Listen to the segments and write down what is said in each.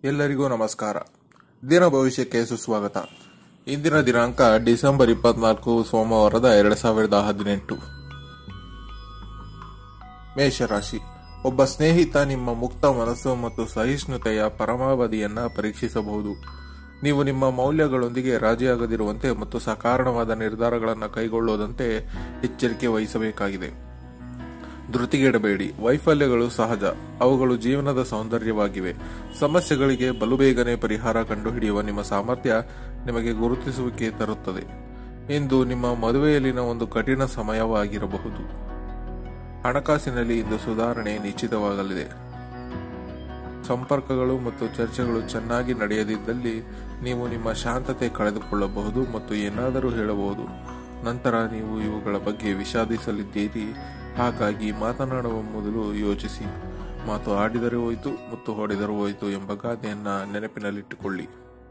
ಎಲ್ಲರಿಗೂ ನಮಸ್ಕಾರ ದಿನ ಭವಿಷ್ಯಕ್ಕೆ ಸುಸ್ವಾಗತ ಇಂದಿನ ದಿನಾಂಕ ಡಿಸೆಂಬರ್ ಇಪ್ಪತ್ನಾಲ್ಕು ಸೋಮವಾರದ ಎರಡ್ ಸಾವಿರದ ಹದಿನೆಂಟು ಮೇಷರಾಶಿ ಒಬ್ಬ ಸ್ನೇಹಿತ ನಿಮ್ಮ ಮುಕ್ತ ಮನಸ್ಸು ಮತ್ತು ಸಹಿಷ್ಣುತೆಯ ಪರಮಾವಧಿಯನ್ನ ಪರೀಕ್ಷಿಸಬಹುದು ನೀವು ನಿಮ್ಮ ಮೌಲ್ಯಗಳೊಂದಿಗೆ ರಾಜಿಯಾಗದಿರುವಂತೆ ಮತ್ತು ಸಕಾರಣವಾದ ನಿರ್ಧಾರಗಳನ್ನು ಕೈಗೊಳ್ಳುವುದಂತೆ ಎಚ್ಚರಿಕೆ ವಹಿಸಬೇಕಾಗಿದೆ ಧೃತಿಗೆಡಬೇಡಿ ವೈಫಲ್ಯಗಳು ಸಹಜ ಅವುಗಳು ಜೀವನದ ಸೌಂದರ್ಯವಾಗಿವೆ ಸಮಸ್ಯೆಗಳಿಗೆ ಬಲು ಬೇಗನೆ ಪರಿಹಾರ ಕಂಡುಹಿಡಿಯುವ ನಿಮ್ಮ ಸಾಮರ್ಥ್ಯ ನಿಮಗೆ ಗುರುತಿಸುವಿಕೆ ತರುತ್ತದೆ ಇಂದು ನಿಮ್ಮ ಮದುವೆಯಲ್ಲಿನ ಒಂದು ಕಠಿಣ ಸಮಯವಾಗಿರಬಹುದು ಹಣಕಾಸಿನಲ್ಲಿ ಇಂದು ಸುಧಾರಣೆ ನಿಶ್ಚಿತವಾಗಲಿದೆ ಸಂಪರ್ಕಗಳು ಮತ್ತು ಚರ್ಚೆಗಳು ಚೆನ್ನಾಗಿ ನಡೆಯದಿದ್ದಲ್ಲಿ ನೀವು ನಿಮ್ಮ ಶಾಂತತೆ ಕಳೆದುಕೊಳ್ಳಬಹುದು ಮತ್ತು ಏನಾದರೂ ಹೇಳಬಹುದು ನಂತರ ನೀವು ಇವುಗಳ ಬಗ್ಗೆ ವಿಷಾದಿಸಲಿದ್ದೀರಿ ಹಾಗಾಗಿ ಮಾತನಾಡುವ ಮೊದಲು ಯೋಚಿಸಿ ಮಾತು ಆಡಿದರೆ ಹೋಯಿತು ಮತ್ತು ಹೊಡೆದರೂ ಹೋಯಿತು ಎಂಬ ಗಾದೆಯನ್ನ ನೆನಪಿನಲ್ಲಿಟ್ಟುಕೊಳ್ಳಿ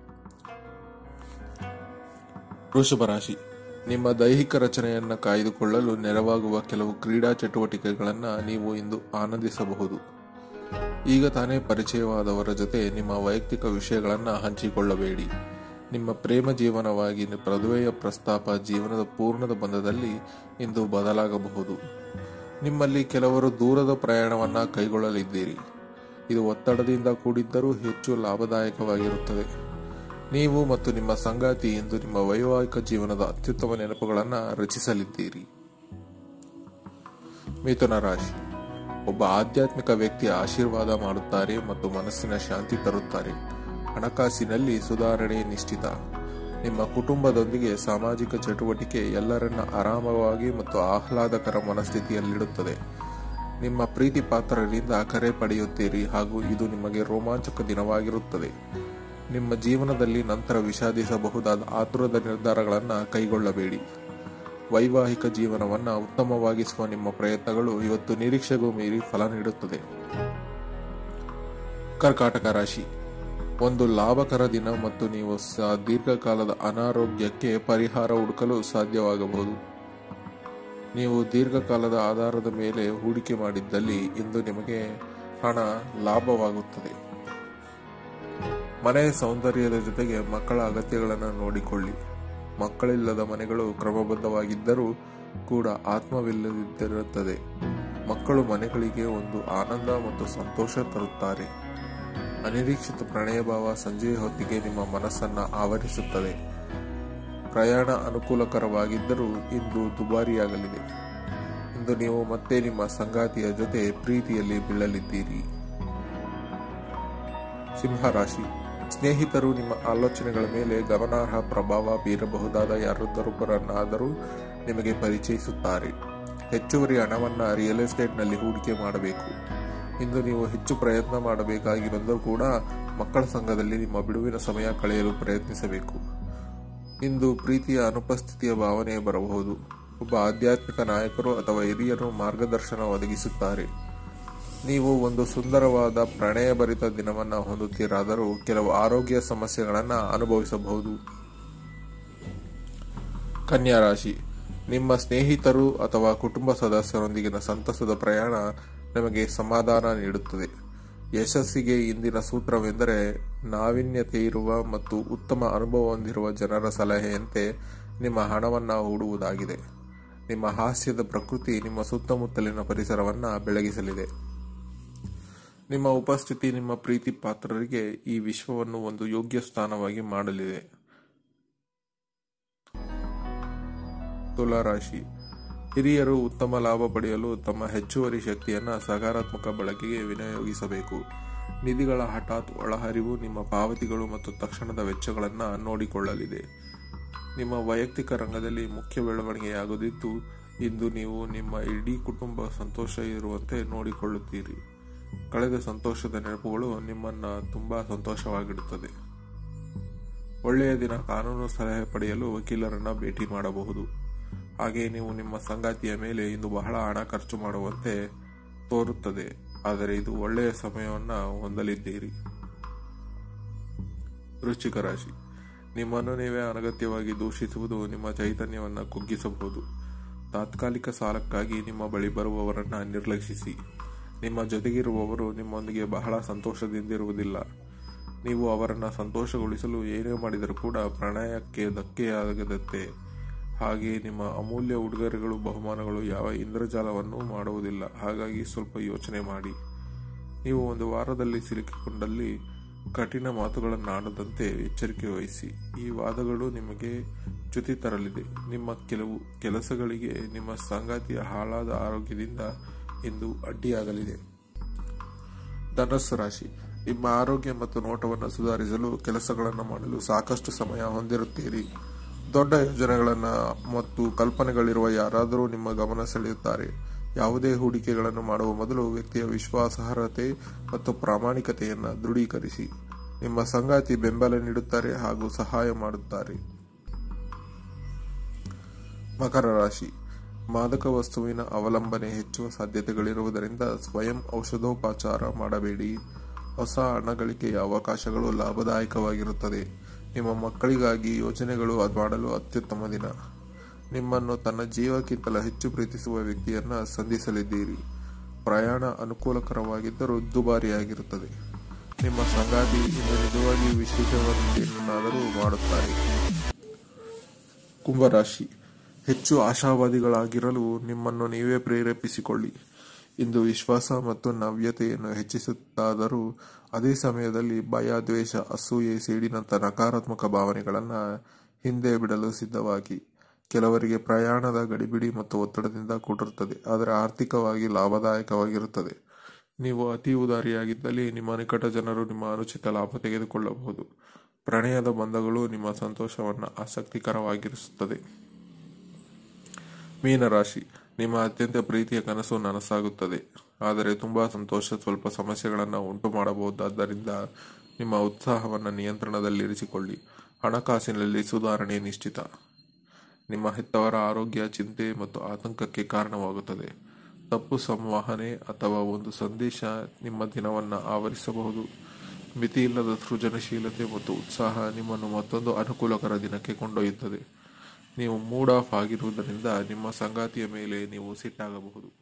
ವೃಷಭ ರಾಶಿ ನಿಮ್ಮ ದೈಹಿಕ ರಚನೆಯನ್ನು ಕಾಯ್ದುಕೊಳ್ಳಲು ನೆರವಾಗುವ ಕೆಲವು ಕ್ರೀಡಾ ಚಟುವಟಿಕೆಗಳನ್ನು ನೀವು ಇಂದು ಆನಂದಿಸಬಹುದು ಈಗ ತಾನೇ ಪರಿಚಯವಾದವರ ಜೊತೆ ನಿಮ್ಮ ವೈಯಕ್ತಿಕ ವಿಷಯಗಳನ್ನು ಹಂಚಿಕೊಳ್ಳಬೇಡಿ ನಿಮ್ಮ ಪ್ರೇಮ ಜೀವನವಾಗಿ ಮದುವೆಯ ಪ್ರಸ್ತಾಪ ಜೀವನದ ಪೂರ್ಣದ ಬಂಧದಲ್ಲಿ ಇಂದು ಬದಲಾಗಬಹುದು ನಿಮ್ಮಲ್ಲಿ ಕೆಲವರು ದೂರದ ಪ್ರಯಾಣವನ್ನ ಕೈಗೊಳ್ಳಲಿದ್ದೀರಿ ಇದು ಒತ್ತಡದಿಂದ ಕೂಡಿದ್ದರೂ ಹೆಚ್ಚು ಲಾಭದಾಯಕವಾಗಿರುತ್ತದೆ ನೀವು ಮತ್ತು ನಿಮ್ಮ ಸಂಗಾತಿ ಇಂದು ನಿಮ್ಮ ವೈವಾಹಿಕ ಜೀವನದ ಅತ್ಯುತ್ತಮ ನೆನಪುಗಳನ್ನು ರಚಿಸಲಿದ್ದೀರಿ ಮಿಥುನ ರಾಶಿ ಒಬ್ಬ ಆಧ್ಯಾತ್ಮಿಕ ವ್ಯಕ್ತಿ ಆಶೀರ್ವಾದ ಮಾಡುತ್ತಾರೆ ಮತ್ತು ಮನಸ್ಸಿನ ಶಾಂತಿ ತರುತ್ತಾರೆ ಹಣಕಾಸಿನಲ್ಲಿ ಸುಧಾರಣೆ ನಿಶ್ಚಿತ ನಿಮ್ಮ ಕುಟುಂಬದೊಂದಿಗೆ ಸಾಮಾಜಿಕ ಚಟುವಟಿಕೆ ಎಲ್ಲರನ್ನ ಆರಾಮವಾಗಿ ಮತ್ತು ಆಹ್ಲಾದಕರ ಮನಸ್ಥಿತಿಯಲ್ಲಿಡುತ್ತದೆ ನಿಮ್ಮ ಪ್ರೀತಿ ಪಾತ್ರರಿಂದ ಕರೆ ಪಡೆಯುತ್ತೀರಿ ಹಾಗೂ ಇದು ನಿಮಗೆ ರೋಮಾಂಚಕ ದಿನವಾಗಿರುತ್ತದೆ ನಿಮ್ಮ ಜೀವನದಲ್ಲಿ ನಂತರ ವಿಷಾದಿಸಬಹುದಾದ ಆತುರದ ನಿರ್ಧಾರಗಳನ್ನು ಕೈಗೊಳ್ಳಬೇಡಿ ವೈವಾಹಿಕ ಜೀವನವನ್ನು ಉತ್ತಮವಾಗಿಸುವ ನಿಮ್ಮ ಪ್ರಯತ್ನಗಳು ಇವತ್ತು ನಿರೀಕ್ಷೆಗೂ ಮೀರಿ ಫಲ ನೀಡುತ್ತದೆ ಕರ್ಕಾಟಕ ರಾಶಿ ಒಂದು ಲಾಭಕರ ದಿನ ಮತ್ತು ನೀವು ಸ- ದೀರ್ಘಕಾಲದ ಅನಾರೋಗ್ಯಕ್ಕೆ ಪರಿಹಾರ ಹುಡುಕಲು ಸಾಧ್ಯವಾಗಬಹುದು ನೀವು ದೀರ್ಘಕಾಲದ ಆಧಾರದ ಮೇಲೆ ಹೂಡಿಕೆ ಮಾಡಿದ್ದಲ್ಲಿ ಇಂದು ನಿಮಗೆ ಹಣ ಲಾಭವಾಗುತ್ತದೆ ಮನೆಯ ಸೌಂದರ್ಯದ ಜೊತೆಗೆ ಮಕ್ಕಳ ಅಗತ್ಯಗಳನ್ನು ನೋಡಿಕೊಳ್ಳಿ ಮಕ್ಕಳಿಲ್ಲದ ಮನೆಗಳು ಕ್ರಮಬದ್ಧವಾಗಿದ್ದರೂ ಕೂಡ ಆತ್ಮವಿಲ್ಲದಿರುತ್ತದೆ ಮಕ್ಕಳು ಮನೆಗಳಿಗೆ ಒಂದು ಆನಂದ ಮತ್ತು ಸಂತೋಷ ತರುತ್ತಾರೆ ಅನಿರೀಕ್ಷಿತ ಪ್ರಣಯಭಾವ ಸಂಜೆಯ ಹೊತ್ತಿಗೆ ನಿಮ್ಮ ಮನಸ್ಸನ್ನ ಆವರಿಸುತ್ತದೆ ಪ್ರಯಾಣ ಅನುಕೂಲಕರವಾಗಿದ್ದರೂ ಇಂದು ದುಬಾರಿಯಾಗಲಿದೆ ಇಂದು ನೀವು ಮತ್ತೆ ನಿಮ್ಮ ಸಂಗಾತಿಯ ಜೊತೆ ಪ್ರೀತಿಯಲ್ಲಿ ಬೀಳಲಿದ್ದೀರಿ ಸಿಂಹರಾಶಿ ಸ್ನೇಹಿತರು ನಿಮ್ಮ ಆಲೋಚನೆಗಳ ಮೇಲೆ ಗಮನಾರ್ಹ ಪ್ರಭಾವ ಬೀರಬಹುದಾದ ಯಾರೊಬ್ಬರನ್ನಾದರೂ ನಿಮಗೆ ಪರಿಚಯಿಸುತ್ತಾರೆ ಹೆಚ್ಚುವರಿ ಹಣವನ್ನು ರಿಯಲ್ ಎಸ್ಟೇಟ್ನಲ್ಲಿ ಹೂಡಿಕೆ ಮಾಡಬೇಕು ಇಂದು ನೀವು ಹೆಚ್ಚು ಪ್ರಯತ್ನ ಮಾಡಬೇಕಾಗಿರುವಂದರೂ ಕೂಡ ಮಕ್ಕಳ ಸಂಘದಲ್ಲಿ ನಿಮ್ಮ ಬಿಡುವಿನ ಸಮಯ ಕಳೆಯಲು ಪ್ರಯತ್ನಿಸಬೇಕು ಇಂದು ಪ್ರೀತಿಯ ಅನುಪಸ್ಥಿತಿಯ ಭಾವನೆ ಬರಬಹುದು ಒಬ್ಬ ಆಧ್ಯಾತ್ಮಿಕ ನಾಯಕರು ಅಥವಾ ಹಿರಿಯರು ಮಾರ್ಗದರ್ಶನ ಒದಗಿಸುತ್ತಾರೆ ನೀವು ಒಂದು ಸುಂದರವಾದ ಪ್ರಣಯಭರಿತ ದಿನವನ್ನು ಹೊಂದುತ್ತೀರಾದರೂ ಕೆಲವು ಆರೋಗ್ಯ ಸಮಸ್ಯೆಗಳನ್ನು ಅನುಭವಿಸಬಹುದು ಕನ್ಯಾ ರಾಶಿ ನಿಮ್ಮ ಸ್ನೇಹಿತರು ಅಥವಾ ಕುಟುಂಬ ಸದಸ್ಯರೊಂದಿಗಿನ ಸಂತಸದ ಪ್ರಯಾಣ ನಿಮಗೆ ಸಮಾಧಾನ ನೀಡುತ್ತದೆ ಯಶಸ್ಸಿಗೆ ಇಂದಿನ ಸೂತ್ರವೆಂದರೆ ನಾವೀನ್ಯತೆ ಇರುವ ಮತ್ತು ಉತ್ತಮ ಅನುಭವ ಹೊಂದಿರುವ ಜನರ ಸಲಹೆಯಂತೆ ನಿಮ್ಮ ಹಣವನ್ನು ಹೂಡುವುದಾಗಿದೆ ನಿಮ್ಮ ಹಾಸ್ಯದ ಪ್ರಕೃತಿ ನಿಮ್ಮ ಸುತ್ತಮುತ್ತಲಿನ ಪರಿಸರವನ್ನು ಬೆಳಗಿಸಲಿದೆ ನಿಮ್ಮ ಉಪಸ್ಥಿತಿ ನಿಮ್ಮ ಪ್ರೀತಿ ಪಾತ್ರರಿಗೆ ಈ ವಿಶ್ವವನ್ನು ಒಂದು ಯೋಗ್ಯ ಸ್ಥಾನವಾಗಿ ಮಾಡಲಿದೆ ತುಲಾರಾಶಿ ಹಿರಿಯರು ಉತ್ತಮ ಲಾಭ ಪಡೆಯಲು ತಮ್ಮ ಹೆಚ್ಚುವರಿ ಶಕ್ತಿಯನ್ನು ಸಕಾರಾತ್ಮಕ ಬಳಕೆಗೆ ವಿನಿಯೋಗಿಸಬೇಕು ನಿಧಿಗಳ ಹಠಾತ್ ಒಳಹರಿವು ನಿಮ್ಮ ಪಾವತಿಗಳು ಮತ್ತು ತಕ್ಷಣದ ವೆಚ್ಚಗಳನ್ನು ನೋಡಿಕೊಳ್ಳಲಿದೆ ನಿಮ್ಮ ವೈಯಕ್ತಿಕ ರಂಗದಲ್ಲಿ ಮುಖ್ಯ ಬೆಳವಣಿಗೆಯಾಗುತ್ತಿದ್ದು ಇಂದು ನೀವು ನಿಮ್ಮ ಇಡೀ ಕುಟುಂಬ ಸಂತೋಷ ಇರುವಂತೆ ನೋಡಿಕೊಳ್ಳುತ್ತೀರಿ ಕಳೆದ ಸಂತೋಷದ ನೆನಪುಗಳು ನಿಮ್ಮನ್ನ ತುಂಬಾ ಸಂತೋಷವಾಗಿಡುತ್ತದೆ ಒಳ್ಳೆಯ ದಿನ ಕಾನೂನು ಸಲಹೆ ಪಡೆಯಲು ವಕೀಲರನ್ನ ಭೇಟಿ ಮಾಡಬಹುದು ಹಾಗೆ ನೀವು ನಿಮ್ಮ ಸಂಗಾತಿಯ ಮೇಲೆ ಇಂದು ಬಹಳ ಹಣ ಖರ್ಚು ಮಾಡುವಂತೆ ತೋರುತ್ತದೆ ಆದರೆ ಇದು ಒಳ್ಳೆಯ ಸಮಯವನ್ನ ಹೊಂದಲಿದ್ದೀರಿ ವೃಶ್ಚಿಕ ರಾಶಿ ನಿಮ್ಮನ್ನು ನೀವೇ ಅನಗತ್ಯವಾಗಿ ದೂಷಿಸುವುದು ನಿಮ್ಮ ಚೈತನ್ಯವನ್ನು ಕುಗ್ಗಿಸಬಹುದು ತಾತ್ಕಾಲಿಕ ಸಾಲಕ್ಕಾಗಿ ನಿಮ್ಮ ಬಳಿ ಬರುವವರನ್ನ ನಿರ್ಲಕ್ಷಿಸಿ ನಿಮ್ಮ ಜೊತೆಗಿರುವವರು ನಿಮ್ಮೊಂದಿಗೆ ಬಹಳ ಸಂತೋಷದಿಂದಿರುವುದಿಲ್ಲ ನೀವು ಅವರನ್ನು ಸಂತೋಷಗೊಳಿಸಲು ಏನೇ ಮಾಡಿದರೂ ಕೂಡ ಪ್ರಣಯಕ್ಕೆ ಧಕ್ಕೆಯಾಗದಂತೆ ಹಾಗೆ ನಿಮ್ಮ ಅಮೂಲ್ಯ ಉಡುಗೊರೆಗಳು ಬಹುಮಾನಗಳು ಯಾವ ಇಂದ್ರಜಾಲವನ್ನು ಮಾಡುವುದಿಲ್ಲ ಹಾಗಾಗಿ ಸ್ವಲ್ಪ ಯೋಚನೆ ಮಾಡಿ ನೀವು ಒಂದು ವಾರದಲ್ಲಿ ಸಿಲುಕಿಕೊಂಡಲ್ಲಿ ಕಠಿಣ ಮಾತುಗಳನ್ನಾಡದಂತೆ ಎಚ್ಚರಿಕೆ ವಹಿಸಿ ಈ ವಾದಗಳು ನಿಮಗೆ ಚ್ಯುತಿ ತರಲಿದೆ ನಿಮ್ಮ ಕೆಲವು ಕೆಲಸಗಳಿಗೆ ನಿಮ್ಮ ಸಂಗಾತಿಯ ಹಾಳಾದ ಆರೋಗ್ಯದಿಂದ ಎಂದು ಅಡ್ಡಿಯಾಗಲಿದೆ ಧನಸ್ಸು ರಾಶಿ ನಿಮ್ಮ ಆರೋಗ್ಯ ಮತ್ತು ನೋಟವನ್ನು ಸುಧಾರಿಸಲು ಕೆಲಸಗಳನ್ನು ಮಾಡಲು ಸಾಕಷ್ಟು ಸಮಯ ಹೊಂದಿರುತ್ತೀರಿ ದೊಡ್ಡ ಯೋಜನೆಗಳನ್ನು ಮತ್ತು ಕಲ್ಪನೆಗಳಿರುವ ಯಾರಾದರೂ ನಿಮ್ಮ ಗಮನ ಸೆಳೆಯುತ್ತಾರೆ ಯಾವುದೇ ಹೂಡಿಕೆಗಳನ್ನು ಮಾಡುವ ಮೊದಲು ವ್ಯಕ್ತಿಯ ವಿಶ್ವಾಸಾರ್ಹತೆ ಮತ್ತು ಪ್ರಾಮಾಣಿಕತೆಯನ್ನು ದೃಢೀಕರಿಸಿ ನಿಮ್ಮ ಸಂಗಾತಿ ಬೆಂಬಲ ನೀಡುತ್ತಾರೆ ಹಾಗೂ ಸಹಾಯ ಮಾಡುತ್ತಾರೆ ಮಕರ ರಾಶಿ ಮಾದಕ ವಸ್ತುವಿನ ಅವಲಂಬನೆ ಹೆಚ್ಚುವ ಸಾಧ್ಯತೆಗಳಿರುವುದರಿಂದ ಸ್ವಯಂ ಔಷಧೋಪಚಾರ ಮಾಡಬೇಡಿ ಹೊಸ ಹಣ ಗಳಿಕೆಯ ಅವಕಾಶಗಳು ಲಾಭದಾಯಕವಾಗಿರುತ್ತದೆ ನಿಮ್ಮ ಮಕ್ಕಳಿಗಾಗಿ ಯೋಜನೆಗಳು ಮಾಡಲು ಅತ್ಯುತ್ತಮ ದಿನ ನಿಮ್ಮನ್ನು ತನ್ನ ಜೀವಕ್ಕಿಂತಲೂ ಹೆಚ್ಚು ಪ್ರೀತಿಸುವ ವ್ಯಕ್ತಿಯನ್ನ ಸಂಧಿಸಲಿದ್ದೀರಿ ಪ್ರಯಾಣ ಅನುಕೂಲಕರವಾಗಿದ್ದರೂ ದುಬಾರಿಯಾಗಿರುತ್ತದೆ ನಿಮ್ಮ ಸಂಗಾತಿ ಇಂದು ನಿಜವಾಗಿಯೂ ವಿಶೇಷವಾದದ್ದೇನಾದರೂ ಮಾಡುತ್ತಾರೆ ಕುಂಭರಾಶಿ ಹೆಚ್ಚು ಆಶಾವಾದಿಗಳಾಗಿರಲು ನಿಮ್ಮನ್ನು ನೀವೇ ಪ್ರೇರೇಪಿಸಿಕೊಳ್ಳಿ ಇಂದು ವಿಶ್ವಾಸ ಮತ್ತು ನವ್ಯತೆಯನ್ನು ಹೆಚ್ಚಿಸುತ್ತಾದರೂ ಅದೇ ಸಮಯದಲ್ಲಿ ಭಯ ದ್ವೇಷ ಅಸೂಯೆ ಸೇಡಿನಂಥ ನಕಾರಾತ್ಮಕ ಭಾವನೆಗಳನ್ನು ಹಿಂದೆ ಬಿಡಲು ಸಿದ್ಧವಾಗಿ ಕೆಲವರಿಗೆ ಪ್ರಯಾಣದ ಗಡಿಬಿಡಿ ಮತ್ತು ಒತ್ತಡದಿಂದ ಕೂಡಿರುತ್ತದೆ ಆದರೆ ಆರ್ಥಿಕವಾಗಿ ಲಾಭದಾಯಕವಾಗಿರುತ್ತದೆ ನೀವು ಅತಿ ಉದಾರಿಯಾಗಿದ್ದಲ್ಲಿ ನಿಮ್ಮ ನಿಕಟ ಜನರು ನಿಮ್ಮ ಅನುಚಿತ ಲಾಭ ತೆಗೆದುಕೊಳ್ಳಬಹುದು ಪ್ರಣಯದ ಬಂಧಗಳು ನಿಮ್ಮ ಸಂತೋಷವನ್ನು ಆಸಕ್ತಿಕರವಾಗಿರಿಸುತ್ತದೆ ಮೀನರಾಶಿ ನಿಮ್ಮ ಅತ್ಯಂತ ಪ್ರೀತಿಯ ಕನಸು ನನಸಾಗುತ್ತದೆ ಆದರೆ ತುಂಬಾ ಸಂತೋಷ ಸ್ವಲ್ಪ ಸಮಸ್ಯೆಗಳನ್ನು ಉಂಟು ಮಾಡಬಹುದಾದ್ದರಿಂದ ನಿಮ್ಮ ಉತ್ಸಾಹವನ್ನು ನಿಯಂತ್ರಣದಲ್ಲಿರಿಸಿಕೊಳ್ಳಿ ಹಣಕಾಸಿನಲ್ಲಿ ಸುಧಾರಣೆ ನಿಶ್ಚಿತ ನಿಮ್ಮ ಹೆತ್ತವರ ಆರೋಗ್ಯ ಚಿಂತೆ ಮತ್ತು ಆತಂಕಕ್ಕೆ ಕಾರಣವಾಗುತ್ತದೆ ತಪ್ಪು ಸಂವಹನೆ ಅಥವಾ ಒಂದು ಸಂದೇಶ ನಿಮ್ಮ ದಿನವನ್ನು ಆವರಿಸಬಹುದು ಮಿತಿಯಿಲ್ಲದ ಸೃಜನಶೀಲತೆ ಮತ್ತು ಉತ್ಸಾಹ ನಿಮ್ಮನ್ನು ಮತ್ತೊಂದು ಅನುಕೂಲಕರ ದಿನಕ್ಕೆ ಕೊಂಡೊಯ್ಯುತ್ತದೆ ನೀವು ಮೂಡ್ ಆಫ್ ಆಗಿರುವುದರಿಂದ ನಿಮ್ಮ ಸಂಗಾತಿಯ ಮೇಲೆ ನೀವು ಸಿಟ್ಟಾಗಬಹುದು